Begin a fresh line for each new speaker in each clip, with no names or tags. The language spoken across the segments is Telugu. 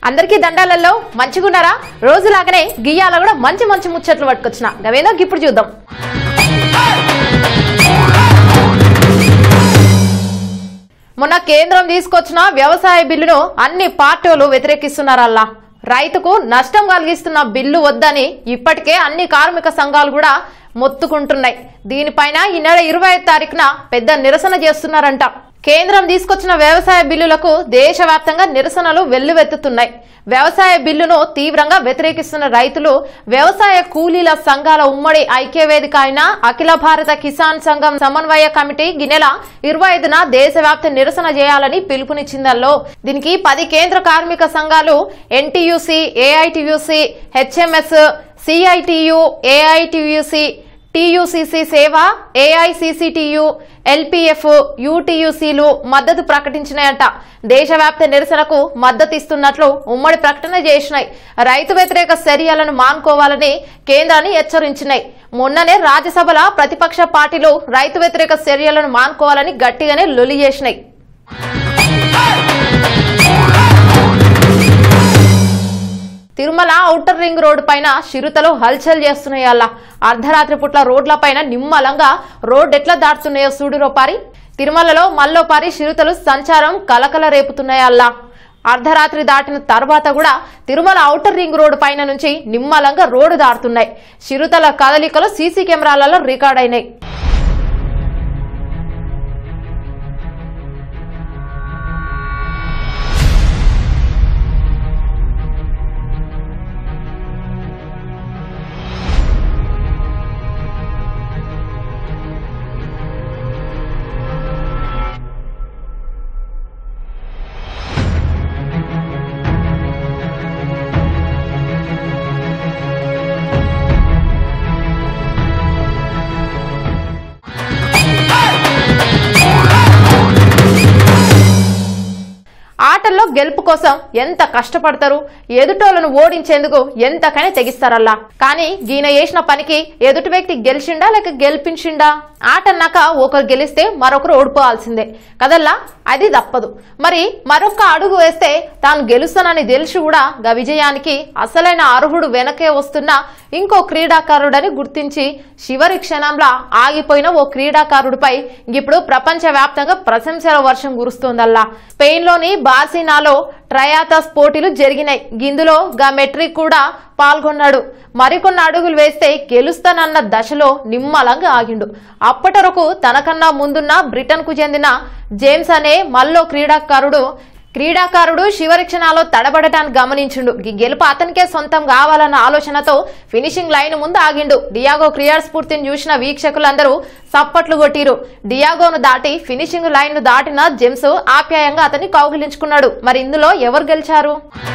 అందరికీ దండాలలో మంచిగున్నారా రోజులాగానే గియ్యాల కూడా మంచి మంచి ముచ్చట్లు పట్టుకొచ్చిన గవేందో ఇప్పుడు చూద్దాం మొన్న కేంద్రం తీసుకొచ్చిన వ్యవసాయ బిల్లును అన్ని పార్టీలు వ్యతిరేకిస్తున్నారల్లా రైతుకు నష్టం కలిగిస్తున్న బిల్లు వద్దని ఇప్పటికే అన్ని కార్మిక సంఘాలు కూడా మొత్తుకుంటున్నాయి దీనిపైన ఈ నెల ఇరవై తారీఖున పెద్ద నిరసన చేస్తున్నారంట కేంద్రం తీసుకొచ్చిన వ్యవసాయ బిల్లులకు దేశవ్యాప్తంగా నిరసనలు వెల్లువెత్తుతున్నాయి వ్యవసాయ బిల్లును తీవ్రంగా వ్యతిరేకిస్తున్న రైతులు వ్యవసాయ కూలీల సంఘాల ఉమ్మడి ఐక్యవేదిక అయిన అఖిల భారత కిసాన్ సంఘం సమన్వయ కమిటీ ఈ నెల ఇరవై ఐదున దేశవ్యాప్త నిరసన చేయాలని పిలుపునిచ్చిందల్లో దీనికి పది కేంద్ర కార్మిక సంఘాలు NTUC AITUC HMS CITU AITUC TUCC సేవ ఏఐసిసిటియు ఎల్పిఎఫ్ యూటీయూసీలు మద్దతు ప్రకటించినాయంట దేశవ్యాప్త నిరసనకు మద్దతు ఇస్తున్నట్లు ఉమ్మడి ప్రకటన చేసినాయి రైతు వ్యతిరేక చర్యలను మానుకోవాలని కేంద్రాన్ని హెచ్చరించినాయి మొన్ననే రాజ్యసభల ప్రతిపక్ష పార్టీలు రైతు వ్యతిరేక చర్యలను మానుకోవాలని గట్టిగానే లొలి చేసినాయి తిరుమల ఔటర్ రింగ్ రోడ్డు పైన చిరుతలు హల్చల్ చేస్తున్నాయి అలా అర్ధరాత్రి పుట్ల రోడ్ల పైన నిమ్మలంగా రోడ్ ఎట్లా దాటుతున్నాయో చూడురో పారి తిరుమలలో మల్లో పారి చిరుతలు సంచారం కలకల రేపుతున్నాయి అల్లా అర్ధరాత్రి దాటిన తర్వాత కూడా తిరుమల ఔటర్ రింగ్ రోడ్డు పైన నుంచి నిమ్మలంగా రోడ్డు దాటుతున్నాయి చిరుతల కదలికలు సీసీ కెమెరాలలో రికార్డ్ అయినాయి ఆటల్లో గెలుపు కోసం ఎంత కష్టపడతారు ఎదుటోళ్లను ఓడించేందుకు ఎంతకైనా తెగిస్తారల్లా కానీ గీన చేసిన పనికి ఎదుటి వ్యక్తి గెలిచిండా లేక గెలిపించిండా ఆట అన్నాక ఒకరు గెలిస్తే మరొకరు ఓడిపోవాల్సిందే కదల్లా అది తప్పదు మరి మరొక అడుగు వేస్తే తాను గెలుస్తానని తెలిసి కూడా గా విజయానికి అసలైన అర్హుడు వెనకే వస్తున్న ఇంకో క్రీడాకారుడని గుర్తించి చివరి క్షణంలో ఆగిపోయిన ఓ క్రీడాకారుడిపై ఇప్పుడు ప్రపంచ వ్యాప్తంగా ప్రశంసల వర్షం కురుస్తోందల్లా స్పెయిన్లోని బార్సినాలో ట్రయాథస్ పోటీలు జరిగినాయి గిందులో గా మెట్రిక్ కూడా పాల్గొన్నాడు మరికొన్ని అడుగులు వేస్తే గెలుస్తానన్న దశలో నిమ్మలంగా ఆగిండు అప్పటి వరకు తనకన్నా ముందున్న బ్రిటన్ కు చెందిన జేమ్స్ అనే మల్లో క్రీడాకారుడు క్రీడాకారుడు చివరి క్షణాల్లో తడబడటాన్ని గమనించిండు ఈ గెలుపు అతనికే సొంతం కావాలన్న ఆలోచనతో ఫినిషింగ్ లైన్ ముందు ఆగిండు డియాగో క్రీడా స్ఫూర్తిని చూసిన వీక్షకులందరూ సప్పట్లు కొట్టిరు డియాగోను దాటి ఫినిషింగ్ లైన్ ను దాటిన జెమ్స్ ఆప్యాయంగా అతన్ని కౌగిలించుకున్నాడు మరి ఇందులో ఎవరు గెలిచారు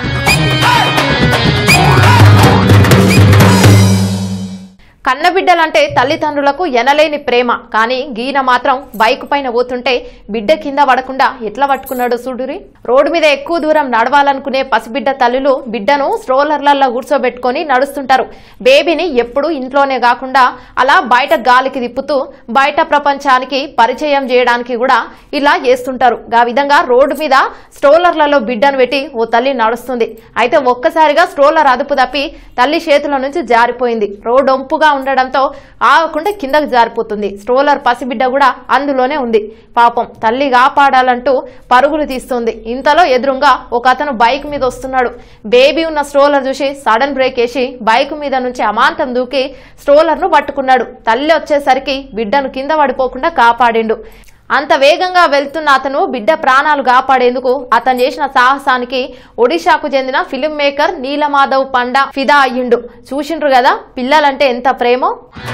కన్నబిడ్డలంటే తల్లిదండ్రులకు ఎనలేని ప్రేమ కానీ గీన మాత్రం బైక్ పైన పోతుంటే బిడ్డ కింద పడకుండా ఎట్లా పట్టుకున్నాడు చూడురి రోడ్డు మీద ఎక్కువ దూరం నడవాలనుకునే పసిబిడ్డ తల్లులు బిడ్డను స్ట్రోలర్లలో కూర్చోబెట్టుకొని నడుస్తుంటారు బేబీని ఎప్పుడు ఇంట్లోనే కాకుండా అలా బయట గాలికి తిప్పుతూ బయట ప్రపంచానికి పరిచయం చేయడానికి కూడా ఇలా చేస్తుంటారు ఆ విధంగా రోడ్డు మీద స్ట్రోలర్లలో బిడ్డను పెట్టి ఓ తల్లి నడుస్తుంది అయితే ఒక్కసారిగా స్ట్రోలర్ అదుపు తప్పి తల్లి చేతుల నుంచి జారిపోయింది రోడ్డు ఒంపుగా ఉండడంతో ఆగకుండా కిందకు జారిపోతుంది స్ట్రోలర్ పసిబిడ్డ కూడా అందులోనే ఉంది పాపం తల్లి కాపాడాలంటూ పరుగులు తీస్తుంది ఇంతలో ఎదురుగా ఒక అతను బైక్ మీద వస్తున్నాడు బేబీ ఉన్న స్ట్రోలర్ చూసి సడన్ బ్రేక్ వేసి బైక్ మీద నుంచి అమాంతం దూకి స్ట్రోలర్ ను పట్టుకున్నాడు తల్లి వచ్చేసరికి బిడ్డను కింద పడిపోకుండా కాపాడిండు అంత వేగంగా వెళ్తున్న అతను బిడ్డ ప్రాణాలు కాపాడేందుకు అతను చేసిన సాహసానికి ఒడిశాకు చెందిన ఫిల్మ్ మేకర్ నీలమాధవ్ పండా ఫిదా అయ్యిండు చూసిండ్రు కదా పిల్లలంటే ఎంత ప్రేమో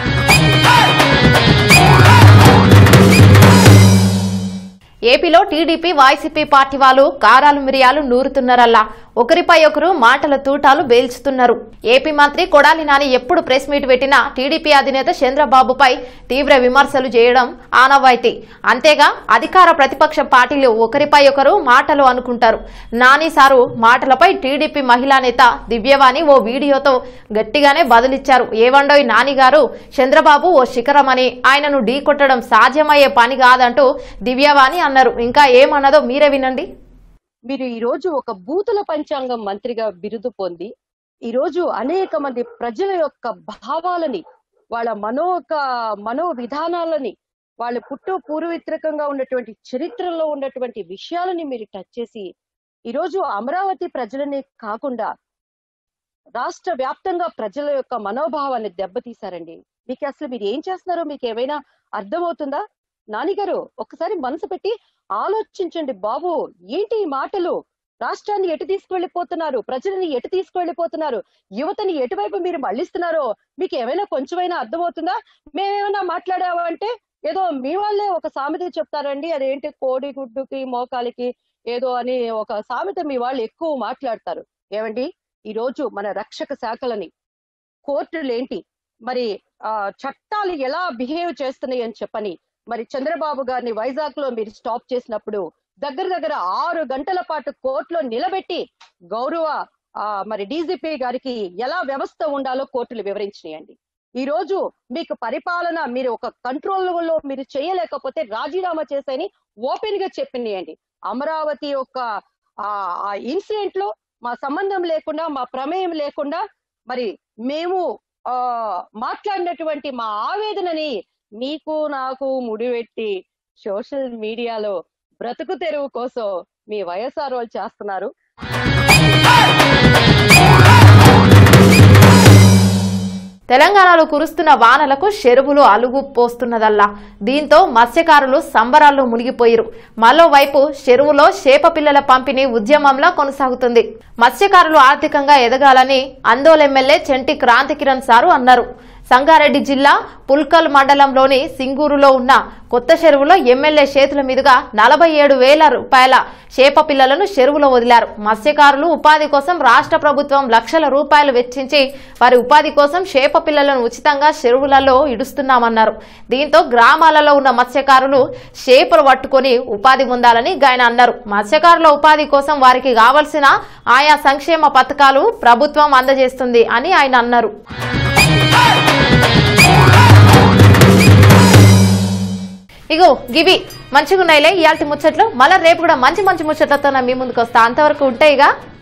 ఏపీలో టీడీపీ వైసీపీ పార్టీ వాళ్ళు కారాలు మిరియాలు నూరుతున్నారల్లా ఒకరిపై ఒకరు మాటల తూటాలు పేల్చుతున్నారు ఏపీ మంత్రి కొడాలి నాని ఎప్పుడు ప్రెస్ మీట్ పెట్టినా టీడీపీ అధినేత చంద్రబాబుపై తీవ్ర విమర్శలు చేయడం ఆనవాయితీ అంతేగా అధికార ప్రతిపక్ష పార్టీలు ఒకరిపై ఒకరు మాటలు అనుకుంటారు నాని సారు మాటలపై టీడీపీ మహిళా నేత దివ్యవాణి ఓ వీడియోతో గట్టిగానే బదులిచ్చారు ఏవండోయ్ నాని గారు చంద్రబాబు ఓ శిఖరమని ఆయనను ఢీకొట్టడం సాధ్యమయ్యే పని కాదంటూ దివ్యవాణి అన్నారు ఇంకా ఏమన్నదో మీరే వినండి
మీరు ఈ రోజు ఒక బూతుల పంచాంగం మంత్రిగా బిరుదు పొంది ఈ రోజు అనేక మంది ప్రజల యొక్క భావాలని వాళ్ళ మనోక మనో విధానాలని వాళ్ళ పుట్టు పూర్వీత్రకంగా ఉన్నటువంటి చరిత్రలో ఉన్నటువంటి విషయాలని మీరు టచ్ చేసి ఈ రోజు అమరావతి ప్రజలని కాకుండా రాష్ట్ర వ్యాప్తంగా ప్రజల యొక్క మనోభావాన్ని దెబ్బతీశారండి మీకు అసలు మీరు ఏం చేస్తున్నారో మీకు ఏమైనా అర్థమవుతుందా నానిగారు ఒకసారి మనసు పెట్టి ఆలోచించండి బాబు ఏంటి ఈ మాటలు రాష్ట్రాన్ని ఎటు తీసుకువెళ్ళిపోతున్నారు ప్రజలని ఎటు తీసుకువెళ్ళిపోతున్నారు యువతని ఎటువైపు మీరు మళ్ళిస్తున్నారో మీకు ఏమైనా కొంచెమైనా అర్థమవుతుందా మేమేమైనా మాట్లాడామంటే ఏదో మీ వాళ్ళే ఒక సామెత చెప్తారండి అదేంటి కోడి గుడ్డుకి మోకాలికి ఏదో అని ఒక సామెత మీ వాళ్ళు ఎక్కువ మాట్లాడతారు ఏమండి ఈ రోజు మన రక్షక శాఖలని కోర్టులు ఏంటి మరి ఆ చట్టాలు ఎలా బిహేవ్ చేస్తున్నాయి అని చెప్పని మరి చంద్రబాబు గారిని వైజాగ్ లో మీరు స్టాప్ చేసినప్పుడు దగ్గర దగ్గర ఆరు గంటల పాటు కోర్టులో నిలబెట్టి గౌరవ ఆ మరి డీజీపీ గారికి ఎలా వ్యవస్థ ఉండాలో కోర్టులు వివరించినాయండి ఈ రోజు మీకు పరిపాలన మీరు ఒక కంట్రోల్ లో మీరు చేయలేకపోతే రాజీనామా చేసేని ఓపెన్ గా చెప్పినాయండి అమరావతి యొక్క ఆ ఇన్సిడెంట్ లో మా సంబంధం లేకుండా మా ప్రమేయం లేకుండా మరి మేము ఆ మాట్లాడినటువంటి మా ఆవేదనని నీకు నాకు ముడిపెట్టి సోషల్ మీడియాలో బ్రతుకు తెరువు కోసం మీ వైఎస్ఆర్ వాళ్ళు చేస్తున్నారు
తెలంగాణలో కురుస్తున్న వానలకు చెరువులు అలుగు పోస్తున్నదల్లా దీంతో మత్స్యకారులు సంబరాల్లో మునిగిపోయారు మరోవైపు చెరువులో చేప పిల్లల పంపిణీ ఉద్యమంలా కొనసాగుతుంది మత్స్యకారులు ఆర్థికంగా ఎదగాలని అందోల్ ఎమ్మెల్యే చెంటి క్రాంతి కిరణ్ సారు అన్నారు సంగారెడ్డి జిల్లా పుల్కల్ మండలంలోని సింగూరులో ఉన్న కొత్త చెరువులో ఎమ్మెల్యే చేతుల మీదుగా నలభై ఏడు వేల రూపాయల చేప పిల్లలను చెరువులో వదిలారు మత్స్యకారులు ఉపాధి కోసం రాష్ట్ర ప్రభుత్వం లక్షల రూపాయలు వెచ్చించి వారి ఉపాధి కోసం చేప పిల్లలను ఉచితంగా చెరువులలో ఇడుస్తున్నామన్నారు దీంతో గ్రామాలలో ఉన్న మత్స్యకారులు చేపలు పట్టుకొని ఉపాధి పొందాలని ఆయన అన్నారు మత్స్యకారుల ఉపాధి కోసం వారికి కావలసిన ఆయా సంక్షేమ పథకాలు ప్రభుత్వం అందజేస్తుంది అని ఆయన అన్నారు ఇగో గివి మంచిగా ఉన్నాయిలే ఇయాల్టి ముచ్చట్లు మళ్ళీ రేపు కూడా మంచి మంచి ముచ్చట్లతో నా మీ ముందుకు వస్తా అంతవరకు ఉంటాయిగా